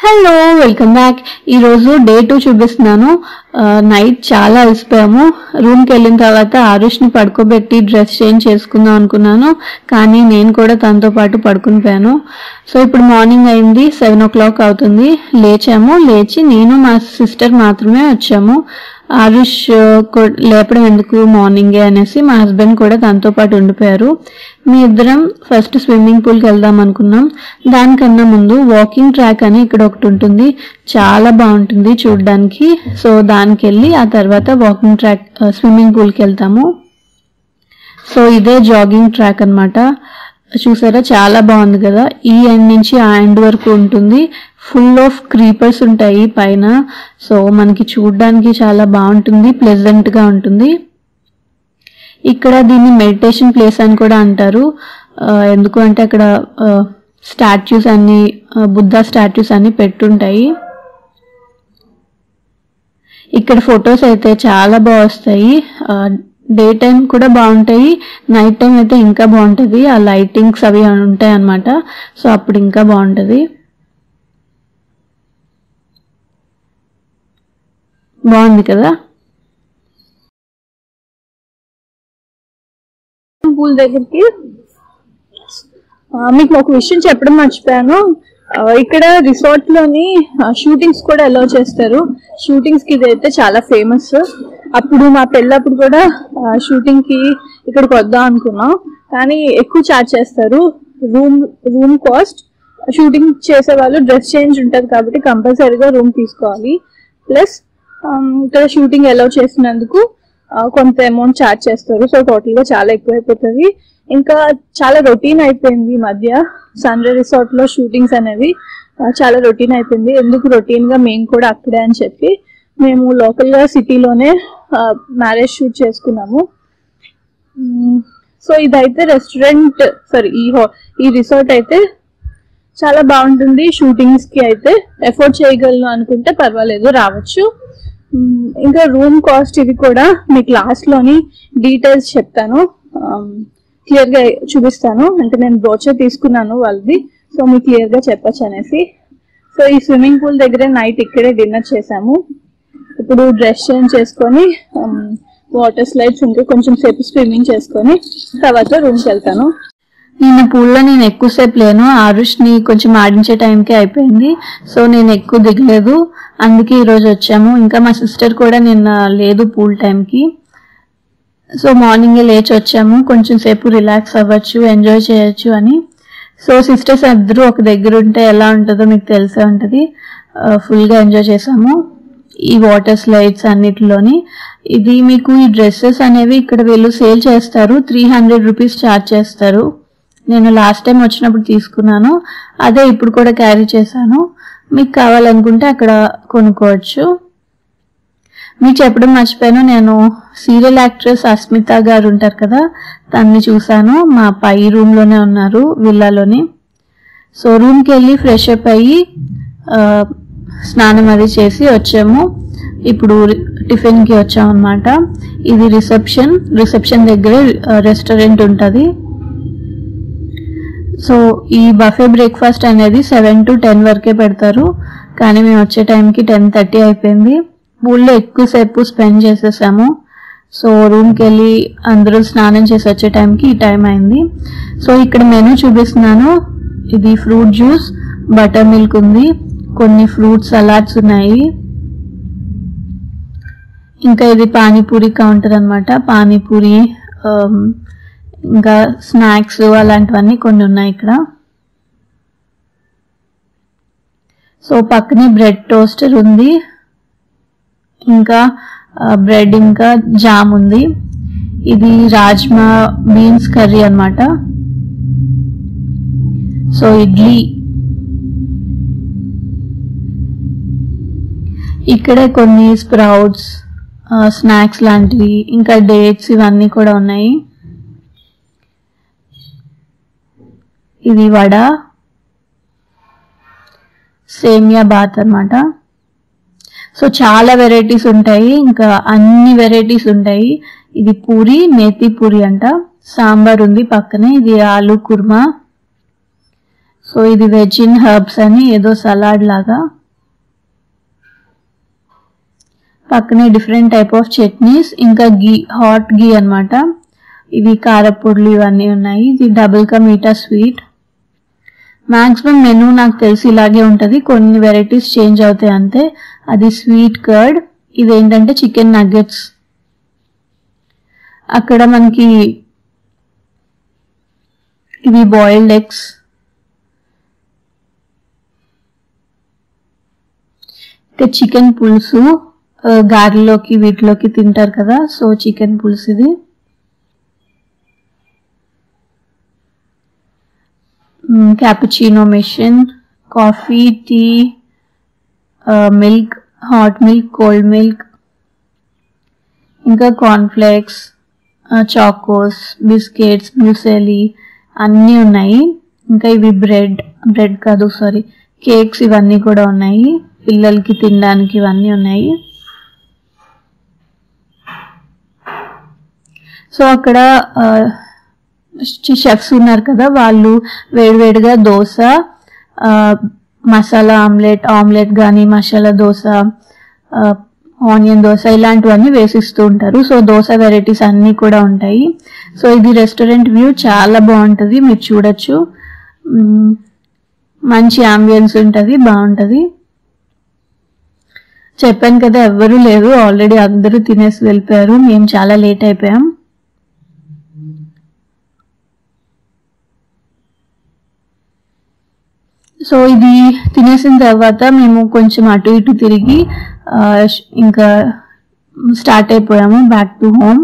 Hello welcome back ఈరోజు day two చూపిస్తున్నాను night చాలా అలసిపోయాము రూమ్కి వెళ్ళిన తర్వాత ఆరుష్ని పడుకోబెట్టి డ్రెస్ చేంజ్ చేసుకుందాం అనుకున్నాను కానీ నేను కూడా తనతో పాటు పడుకుని పోయాను సో ఇప్పుడు మార్నింగ్ అయింది సెవెన్ ఓ క్లాక్ అవుతుంది లేచాము లేచి నేను మా సిస్టర్ మాత్రమే వచ్చాము ఆరుష్ కూ- లేపడం ఎందుకు మార్నింగే అనేసి మా హస్బెండ్ కూడా తనతో పాటు ఉండిపోయారు మీ ఇద్దరం ఫస్ట్ స్విమ్మింగ్ పూల్కి వెళ్దాం అనుకున్నాం దానికన్నా ముందు వాకింగ్ ట్రాక్ అని ఇక్కడ ఒకటి ఉంటుంది చాలా బాగుంటుంది చూడడానికి సో దానికి వెళ్ళి ఆ తర్వాత వాకింగ్ ట్రాక్ స్విమ్మింగ్ పూల్కి వెళ్తాము సో ఇదే జాగింగ్ ట్రాక్ అన్నమాట చూసారా చాలా బాగుంది కదా ఈ ఎండ్ నుంచి ఆ ఎండ్ వరకు ఉంటుంది ఫుల్ ఆఫ్ క్రీపర్స్ ఉంటాయి పైన సో మనకి చూడడానికి చాలా బాగుంటుంది ప్లెజెంట్ గా ఉంటుంది ఇక్కడ దీన్ని మెడిటేషన్ ప్లేస్ అని కూడా అంటారు ఆ, ఎందుకు అంటే అక్కడ స్టాచ్యూస్ అన్ని ఆ, బుద్ధ స్టాచ్యూస్ అన్ని పెట్టుంటాయి ఇక్కడ ఫొటోస్ అయితే చాలా బాగా వస్తాయి డే టైం కూడా బాగుంటాయి నైట్ టైం అయితే ఇంకా బాగుంటుంది ఆ లైటింగ్స్ అవి ఉంటాయి అన్నమాట సో అప్పుడు ఇంకా బాగుంటుంది బాగుంది కదా పూల్ దగ్గరికి ఆ, మీకు ఒక విషయం చెప్పడం మర్చిపోయాను ఆ, ఇక్కడ రిసార్ట్ లోని షూటింగ్స్ కూడా అలౌ చేస్తారు షూటింగ్స్ కి ఇదైతే చాలా ఫేమస్ అప్పుడు మా పెళ్ళప్పుడు కూడా షూటింగ్ కి ఇక్కడికి వద్దాం అనుకున్నాం కానీ ఎక్కువ చార్జ్ చేస్తారు రూమ్ రూమ్ కాస్ట్ షూటింగ్ చేసే వాళ్ళు డ్రెస్ చేంజ్ ఉంటది కాబట్టి కంపల్సరీగా రూమ్ తీసుకోవాలి ప్లస్ ఇక్కడ షూటింగ్ అలౌ చేసినందుకు ఆ, కొంత అమౌంట్ ఛార్జ్ చేస్తారు సో టోటల్ గా చాలా ఎక్కువ అయిపోతుంది ఇంకా చాలా రొటీన్ అయిపోయింది ఈ మధ్య సన్రే రిసార్ట్ లో షూటింగ్స్ అనేవి ఆ, చాలా రొటీన్ అయిపోయింది ఎందుకు రొటీన్ గా మేము కూడా అక్కడే అని చెప్పి మేము లోకల్ గా సిటీలోనే మ్యారేజ్ షూట్ చేసుకున్నాము మ్మ్. సో ఇదైతే రెస్టారెంట్ సారీ ఈ హో- ఈ రిసార్ట్ అయితే చాలా బాగుంటుంది షూటింగ్స్ కి అయితే ఎఫోర్డ్ చేయగలను అనుకుంటే పర్వాలేదు రావచ్చు మ్మ్, ఇంకా రూమ్ కాస్ట్ ఇది కూడా మీకు లాస్ట్ లోని డీటెయిల్స్ చెప్తాను క్లియర్ గా చూపిస్తాను అంటే నేను బ్రోచర్ తీసుకున్నాను వాళ్ళది సో మీకు క్లియర్ గా చెప్పొచ్చు అనేసి సో ఈ స్విమ్మింగ్ పూల్ దగ్గరే నైట్ ఇక్కడే డిన్నర్ చేసాము ఇప్పుడు డ్రెస్ చేంజ్ చేసుకొని వాటర్ స్లైడ్స్ ఉంటే కొంచెం సేపు స్విమ్మింగ్ చేసుకొని తర్వాత రూమ్కి వెళ్తాను నిన్న పూల్లో నేను ఎక్కువసేపు లేను ఆరుష్ని కొంచెం ఆడించే టైంకి అయిపోయింది సో నేను ఎక్కువ దిగలేదు అందుకే ఈరోజు వచ్చాము ఇంకా మా సిస్టర్ కూడా నిన్న లేదు పూల్ టైంకి సో మార్నింగే లేచి వచ్చాము కొంచెం సేపు రిలాక్స్ అవ్వచ్చు ఎంజాయ్ చేయొచ్చు అని సో సిస్టర్స్ ఇద్దరు ఒక దగ్గర ఉంటే ఎలా ఉంటుందో మీకు తెలిసే ఉంటుంది ఫుల్గా ఎంజాయ్ చేసాము ఈ వాటర్ స్లైడ్స్ అన్నిటిలోని ఇది మీకు ఈ డ్రెస్సెస్ అనేవి ఇక్కడ వీళ్ళు సేల్ చేస్తారు త్రీ హండ్రెడ్ రూపీస్ ఛార్జ్ చేస్తారు నేను లాస్ట్ టైం వచ్చినప్పుడు తీసుకున్నాను అదే ఇప్పుడు కూడా క్యారీ చేశాను మీకు కావాలనుకుంటే అక్కడ కొనుక్కోవచ్చు మీకు చెప్పడం మర్చిపోయాను నేను సీరియల్ యాక్ట్రెస్ అస్మిత గారు ఉంటారు కదా తన్ని చూశాను మా పై రూమ్ లోనే ఉన్నారు విల్లాలోని సో రూమ్కి వెళ్ళి ఫ్రెష్ అప్ అయ్యి ఆ, స్నానం అది చేసి వచ్చాము ఇప్పుడు టిఫిన్ కి వచ్చాం అనమాట ఇది రిసెప్షన్ రిసెప్షన్ దగ్గరే రెస్టారెంట్ ఉంటుంది సో ఈ బఫే బ్రేక్ఫాస్ట్ అనేది సెవెన్ టు టెన్ వరకే పెడతారు కానీ మేము వచ్చే టైంకి టెన్ థర్టీ అయిపోయింది పూల్లో ఎక్కువసేపు స్పెండ్ చేసేసాము సో రూమ్కి వెళ్ళి అందరూ స్నానం చేసి వచ్చే టైంకి ఈ టైం అయింది సో ఇక్కడ మెనూ చూపిస్తున్నాను ఇది ఫ్రూట్ జ్యూస్ బటర్ మిల్క్ ఉంది కొన్ని ఫ్రూట్ సలాడ్స్ ఉన్నాయి ఇంకా ఇది పానీపూరి కౌంటర్ అన్నమాట పానీపూరి ఆమ్, ఇంకా స్నాక్స్ అలాంటివన్నీ కొన్ని ఉన్నాయి ఇక్కడ సో పక్కనే బ్రెడ్ టోస్టర్ ఉంది ఇంకా బ్రెడ్ ఇంకా జామ్ ఉంది ఇది రాజ్మా బీన్స్ కర్రీ అన్నమాట సో ఇడ్లీ ఇక్కడే కొన్ని స్ప్రౌట్స్ స్నాక్స్ లాంటివి ఇంకా డేట్స్ ఇవన్నీ కూడా ఉన్నాయి ఇది వడ సేమియా బాత్ అన్నమాట సో చాలా వెరైటీస్ ఉంటాయి ఇంకా అన్ని వెరైటీస్ ఉంటాయి ఇది పూరి మేతి పూరి అంట సాంబార్ ఉంది పక్కనే ఇది ఆలు కుర్మా సో ఇది వెజ్ ఇన్ హర్బ్స్ అని ఏదో సలాడ్ లాగా పక్కనే డిఫరెంట్ టైప్ ఆఫ్ చట్నీస్ ఇంకా గీ హాట్ గీ అన్నమాట ఇవి కారపొడులు ఇవన్నీ ఉన్నాయి ఇది డబుల్ కా మీఠా స్వీట్ మాక్సిమం మెనూ నాకు తెలిసి ఇలాగే ఉంటుంది కొన్ని వెరైటీస్ చేంజ్ అవుతాయి అంతే అది స్వీట్ కర్డ్ ఇదేంటంటే చికెన్ నగ్గెట్స్ అక్కడ మనకి ఇవి బాయిల్డ్ ఎగ్స్ ఇంకా చికెన్ పులుసు ఆ, గారెలోకి వీటిలోకి తింటారు కదా సో చికెన్ పులుసు ఇది cappuccino machine coffee tea milk hot milk cold milk ఇంకా కార్న్ఫ్లేక్స్ చాకోస్ బిస్కెట్స్ మ్యూసెలీ అన్నీ ఉన్నాయి ఇంకా ఇవి బ్రెడ్ బ్రెడ్ కాదు సారీ కేక్స్ ఇవన్నీ కూడా ఉన్నాయి పిల్లలకి తినడానికి ఇవన్నీ ఉన్నాయి సో అక్కడ షెఫ్స్ ఉన్నారు కదా వాళ్ళు వేడివేడిగా దోశ ఆ, మసాలా ఆమ్లెట్ ఆమ్లెట్ కానీ మసాలా దోశ ఆ, ఆనియన్ దోశ ఇలాంటివన్నీ వేసిస్తూ ఉంటారు సో దోశ వెరైటీస్ అన్నీ కూడా ఉంటాయి సో ఇది రెస్టారెంట్ వ్యూ చాలా బాగుంటుంది మీరు చూడొచ్చు మ్, మంచి అంబియన్స్ ఉంటుంది బాగుంటుంది చెప్పాను కదా ఎవ్వరూ లేరు ఆల్రెడీ అందరూ తినేసి వెళ్ళిపోయారు మేము చాలా లేట్ అయిపోయాం సో ఇది తినేసిన తర్వాత మేము కొంచెం అటు ఇటు తిరిగి ఆ, ష్- ఇంకా స్టార్ట్ అయిపోయాము బ్యాక్ టు హోమ్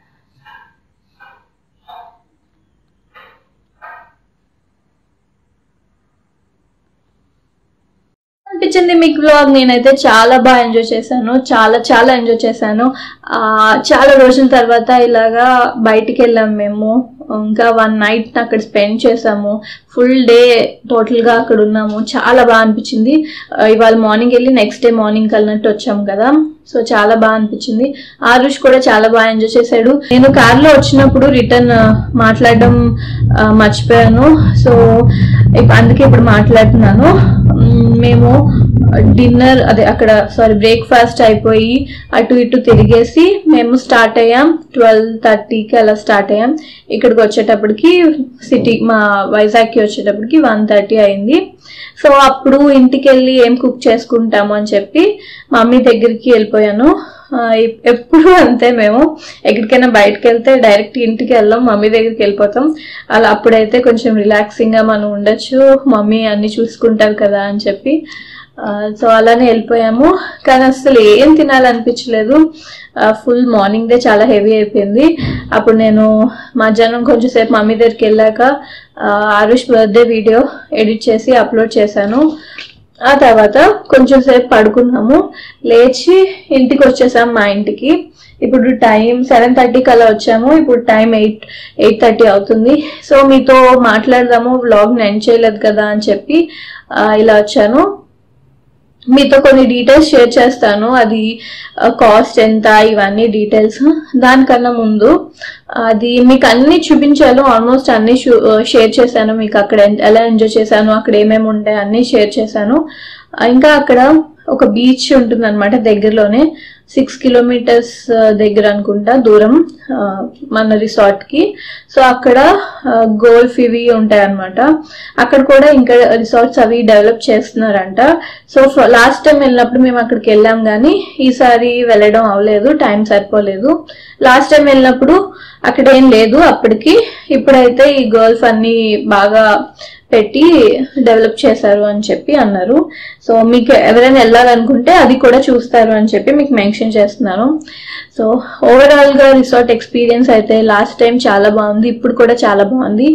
అనిపించింది మీకు బ్లాగ్ నేనైతే చాలా బాగా ఎంజాయ్ చేశాను చాలా చాలా ఎంజాయ్ చేశాను ఆ, చాలా రోజుల తర్వాత ఇలాగా బయటికి వెళ్ళాం మేము ఇంకా వన్ నైట్ అక్కడ స్పెండ్ చేసాము ఫుల్ డే టోటల్ గా అక్కడ ఉన్నాము చాలా బాగా అనిపించింది ఆ, ఇవాళ మార్నింగ్ వెళ్ళి నెక్స్ట్ డే మార్నింగ్ కలినట్టు వచ్చాము కదా సో చాలా బాగా అనిపించింది ఆరుష్ కూడా చాలా బాగా ఎంజాయ్ చేశాడు నేను కార్ లో వచ్చినప్పుడు రిటర్న్ మాట్లాడడం ఆ, మర్చిపోయాను సో ఇప్- అందుకే ఇప్పుడు మాట్లాడుతున్నాను మ్, మేము డిన్నర్ అదే అక్కడ సారీ బ్రేక్ఫాస్ట్ అయిపోయి అటు ఇటు తిరిగేసి మేము స్టార్ట్ అయ్యాం ట్వెల్వ్ థర్టీకి అలా స్టార్ట్ అయ్యాం ఇక్కడికి వచ్చేటప్పటికి సిటీ మా వైజాగ్కి వచ్చేటప్పటికి వన్ థర్టీ అయింది సో అప్పుడు ఇంటికి వెళ్ళి ఏం కుక్ చేసుకుంటాము అని చెప్పి మమ్మీ దగ్గరికి వెళ్ళిపోయాను ఆ, ఎప్- ఎప్పుడు అంతే మేము ఎక్కడికైనా బయటకు వెళ్తే డైరెక్ట్ ఇంటికి వెళ్ళాం మమ్మీ దగ్గరికి వెళ్ళిపోతాం అలా అప్పుడైతే కొంచెం రిలాక్సింగ్ గా మనం ఉండొచ్చు మమ్మీ అన్ని చూసుకుంటారు కదా అని చెప్పి ఆ, సో అలానే వెళ్ళిపోయాము కానీ అసలు ఏం తినాలనిపించలేదు ఫుల్ మార్నింగ్ డే చాలా హెవీ అయిపోయింది అప్పుడు నేను మధ్యాహ్నం కొంచెం సేపు మమ్మీ దగ్గరికి వెళ్ళాక ఆ, ఆరుష్ బర్త్డే వీడియో ఎడిట్ చేసి అప్లోడ్ చేశాను ఆ తర్వాత కొంచెం సేపు పడుకున్నాము లేచి ఇంటికి వచ్చేసాం మా ఇంటికి ఇప్పుడు టైం సెవెన్ థర్టీకి అలా వచ్చాము ఇప్పుడు టైం ఎయిట్ ఎయిట్ థర్టీ అవుతుంది సో మీతో మాట్లాడదాము వ్లాగ్ ఎండ్ చేయలేదు కదా అని చెప్పి ఆ, ఇలా వచ్చాను మీతో కొన్ని డీటెయిల్స్ షేర్ చేస్తాను అది కాస్ట్ ఎంత ఇవన్నీ డీటెయిల్స్ దానికన్నా ముందు అది మీకు అన్ని చూపించాను ఆల్మోస్ట్ అన్ని షేర్ చేశాను మీకు అక్కడ ఎన్- ఎలా ఎంజాయ్ చేశాను అక్కడ ఏమేమి ఉంటాయి అన్ని షేర్ చేశాను ఆ, ఇంకా అక్కడ ఒక బీచ్ ఉంటుంది అనమాట దగ్గరలోనే సిక్స్ కిలోమీటర్స్ దగ్గర అనుకుంటా దూరం ఆ, మన రిసార్ట్ కి సో అక్కడ గోల్ఫ్ ఇవి ఉంటాయి అనమాట అక్కడ కూడా ఇంకా రిసార్ట్స్ అవి డెవలప్ చేస్తున్నారంట సో లాస్ట్ టైం వెళ్ళినప్పుడు మేము అక్కడికి వెళ్ళాం కానీ ఈసారి వెళ్ళడం అవ్వలేదు టైం సరిపోలేదు లాస్ట్ టైం వెళ్ళినప్పుడు అక్కడ ఏం లేదు అప్పటికి ఇప్పుడైతే ఈ గోల్ఫ్ అన్ని బాగా పెట్టి డెవలప్ చేశారు అని చెప్పి అన్నారు సో మీకు ఎవరైనా వెళ్ళాలనుకుంటే అది కూడా చూస్తారు అని చెప్పి మీకు మెన్షన్ చేస్తున్నాను సో ఓవరాల్ గా రిసార్ట్ ఎక్స్పీరియన్స్ అయితే లాస్ట్ టైం చాలా బాగుంది ఇప్పుడు కూడా చాలా బాగుంది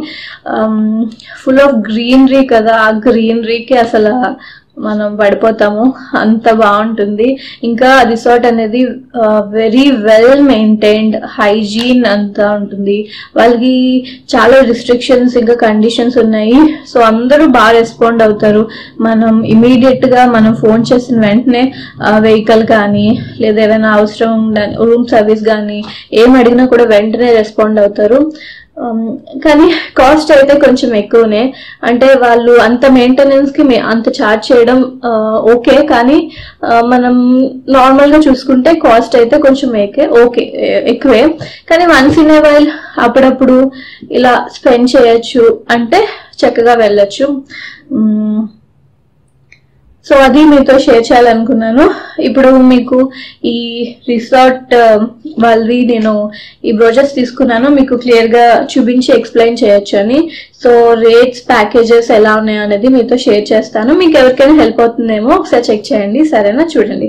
ఫుల్ ఆఫ్ గ్రీనరీ కదా ఆ గ్రీనరీకి అసలు మనం పడిపోతాము అంత బాగుంటుంది ఇంకా రిసార్ట్ అనేది వెరీ వెల్ మెయింటైన్డ్ హైజీన్ అంతా ఉంటుంది వాళ్ళకి చాలా రిస్ట్రిక్షన్స్ ఇంకా కండిషన్స్ ఉన్నాయి సో అందరూ బాగా రెస్పాండ్ అవుతారు మనం ఇమీడియట్ గా మనం ఫోన్ చేసిన వెంటనే వెహికల్ కానీ లేదా ఏదైనా అవసరం రూమ్ సర్వీస్ కానీ ఏం అడిగినా కూడా వెంటనే రెస్పాండ్ అవుతారు Um, కానీ కాస్ట్ అయితే కొంచెం ఎక్కువనే అంటే వాళ్ళు అంత మెయింటెనెన్స్ కి మే- అంత ఛార్జ్ చేయడం ఓకే కానీ ఆ, మనం నార్మల్ గా చూసుకుంటే కాస్ట్ అయితే కొంచెం ఏకే ఓకే ఏ- ఎక్కువే కానీ వన్స్ ఇన్ ఏ వైల్ అప్పుడప్పుడు ఇలా స్పెండ్ చేయొచ్చు అంటే చక్కగా వెళ్ళొచ్చు మ్, సో అది మీతో షేర్ చేయాలనుకున్నాను ఇప్పుడు మీకు ఈ రిసార్ట్ ఆ, వాళ్ళవి నేను ఈ బ్రోజర్స్ తీసుకున్నాను మీకు క్లియర్ గా చూపించి ఎక్స్ప్లెయిన్ చేయొచ్చు అని సో రేట్స్ ప్యాకేజెస్ ఎలా ఉన్నాయో అనేది మీతో షేర్ చేస్తాను మీకు ఎవరికైనా హెల్ప్ అవుతుందేమో ఒకసారి చెక్ చేయండి సరేనా చూడండి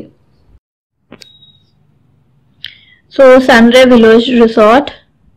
so Sun Ray Village Resort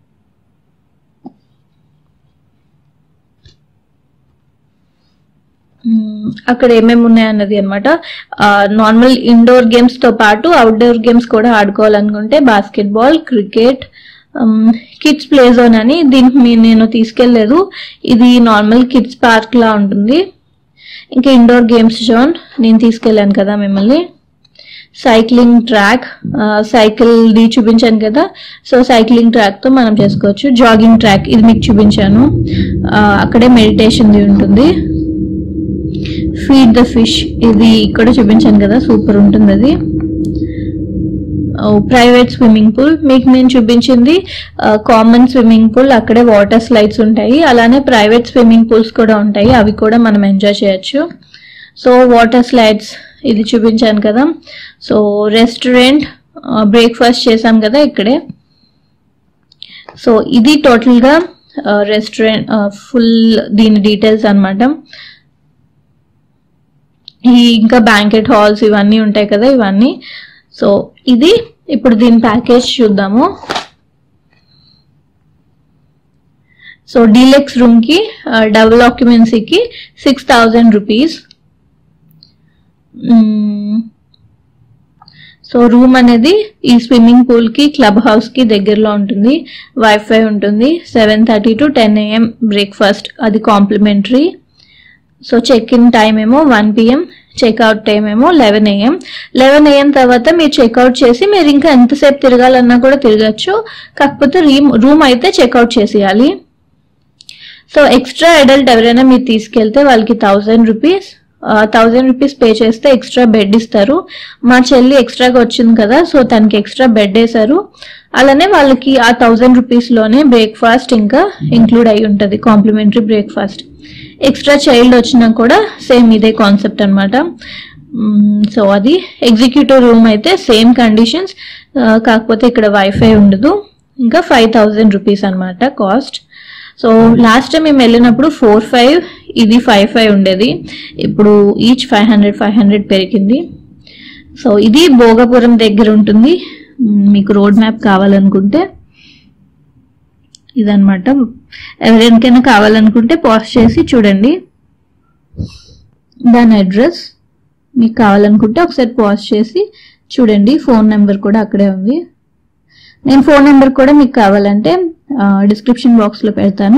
hmm. అక్కడ ఏమేమి ఉన్నాయన్నది అనమాట నార్మల్ ఇండోర్ గేమ్స్ తో పాటు అవుట్డోర్ గేమ్స్ కూడా ఆడుకోవాలనుకుంటే basketball cricket kids play zone అని దీనికి మీ- నేను తీసుకెళ్లేదు ఇది నార్మల్ కిడ్స్ పార్క్ లా ఉంటుంది ఇంకా ఇండోర్ గేమ్స్ జోన్ నేను తీసుకెళ్ళాను కదా మిమ్మల్ని సైక్లింగ్ ట్రాక్ సైకిల్ ది చూపించాను కదా సో సైక్లింగ్ ట్రాక్ తో మనం చేసుకోవచ్చు జాగింగ్ ట్రాక్ ఇది మీకు చూపించాను ఆ, అక్కడే మెడిటేషన్ ది ఉంటుంది ఫీడ్ ద ఫిష్ ఇది ఇక్కడ చూపించాను కదా సూపర్ ఉంటుంది అది ప్రైవేట్ స్విమ్మింగ్ పూల్ మీకు నేను చూపించింది కామన్ స్విమ్మింగ్ పూల్ అక్కడే వాటర్ స్లైడ్స్ ఉంటాయి అలానే ప్రైవేట్ స్విమ్మింగ్ పూల్స్ కూడా ఉంటాయి అవి కూడా మనం ఎంజాయ్ చేయొచ్చు సో వాటర్ స్లైడ్స్ ఇది చూపించాను కదా సో రెస్టారెంట్ బ్రేక్ఫాస్ట్ చేసాం కదా ఇక్కడే సో ఇది టోటల్ గా రెస్టారెంట్ ఫుల్ దీని డీటెయిల్స్ అన్నమాట ఈ ఇంకా బ్యాంకెట్ హాల్స్ ఇవన్నీ ఉంటాయి కదా ఇవన్నీ సో ఇది ఇప్పుడు దీని ప్యాకేజ్ చూద్దాము సో డీలెక్స్ రూమ్ కి డబుల్ ఆక్యుమెన్సీకి six thousand rupees so room అనేది ఈ స్విమ్మింగ్ పూల్ కి క్లబ్ హౌస్ కి దగ్గరలో ఉంటుంది వైఫై ఉంటుంది seven thirty to ten AM breakfast అది complimentary so check in time ఏమో వన్ పిఎం చెక్అవుట్ టైం ఏమో లెవెన్ ఏఎం లెవెన్ ఏఎం తర్వాత మీరు చెక్అవుట్ చేసి మీరు ఇంకా ఎంతసేపు తిరగాలన్నా కూడా తిరగచ్చు కాకపోతే రూమ్ రూమ్ అయితే చెక్అవుట్ చేసేయాలి సో ఎక్స్ట్రా అడల్ట్ ఎవరైనా మీరు తీసుకెళ్తే వాళ్ళకి thousand rupees thousand rupees pay చేస్తే ఎక్స్ట్రా బెడ్ ఇస్తారు మా చెల్లి ఎక్స్ట్రాగా వచ్చింది కదా సో తనకి ఎక్స్ట్రా బెడ్ వేశారు అలానే వాళ్ళకి ఆ థౌజండ్ రూపీస్ లోనే బ్రేక్ఫాస్ట్ ఇంకా ఇంక్లూడ్ అయి ఉంటుంది కాంప్లిమెంటరీ బ్రేక్ఫాస్ట్ ఎక్స్ట్రా చైల్డ్ వచ్చినా కూడా సేమ్ ఇదే కాన్సెప్ట్ అనమాట సో అది ఎగ్జిక్యూటివ్ రూమ్ అయితే సేమ్ కండిషన్స్ కాకపోతే ఇక్కడ వైఫై ఉండదు ఇంకా ఫైవ్ థౌజండ్ రూపీస్ అనమాట కాస్ట్ సో లాస్ట్ టైం మేము వెళ్ళినప్పుడు ఫోర్ ఫైవ్ ఇది ఫైవ్ ఫైవ్ ఉండేది ఇప్పుడు each five hundred five hundred పెరిగింది సో ఇది భోగపురం దగ్గర ఉంటుంది మ్, మీకు రోడ్ మ్యాప్ కావాలనుకుంటే ఇదన్నమాట ఎవరికైనా కావాలనుకుంటే పాస్ చేసి చూడండి దాని అడ్రస్ మీకు కావాలనుకుంటే ఒకసారి పాస్ చేసి చూడండి ఫోన్ నెంబర్ కూడా అక్కడే ఉంది నేను ఫోన్ నెంబర్ కూడా మీకు కావాలంటే డిస్క్రిప్షన్ బాక్స్ లో పెడతాను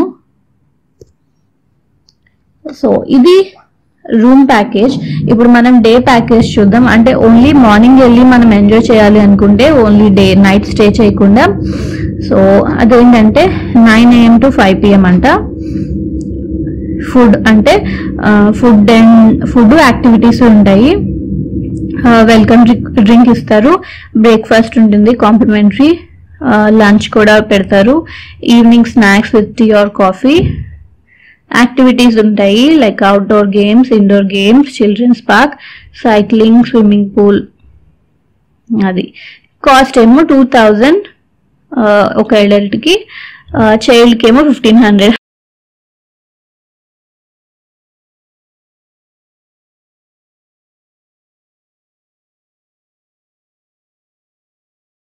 సో ఇది రూమ్ ప్యాకేజ్ ఇప్పుడు మనం డే ప్యాకేజ్ చూద్దాం అంటే ఓన్లీ మార్నింగ్ వెళ్ళి మనం ఎంజాయ్ చేయాలి అనుకుంటే ఓన్లీ డే నైట్ స్టే చేయకుండా సో అదేంటంటే nine AM to five PM అంట ఫుడ్ అంటే ఫుడ్ అండ్ ఫుడ్ యాక్టివిటీస్ ఉంటాయి వెల్కమ్ డ్రింక్ ఇస్తారు బ్రేక్ఫాస్ట్ ఉంటుంది కాంప్లిమెంటరీ లంచ్ కూడా పెడతారు evening snacks with tea or coffee activities ఉంటాయి like outdoor games indoor games children's park cycling swimming pool అది cost ఏమో టూ థౌజండ్ ఒక అడల్ట్ కి చైల్డ్ కి ఏమో ఫిఫ్టీన్ హండ్రెడ్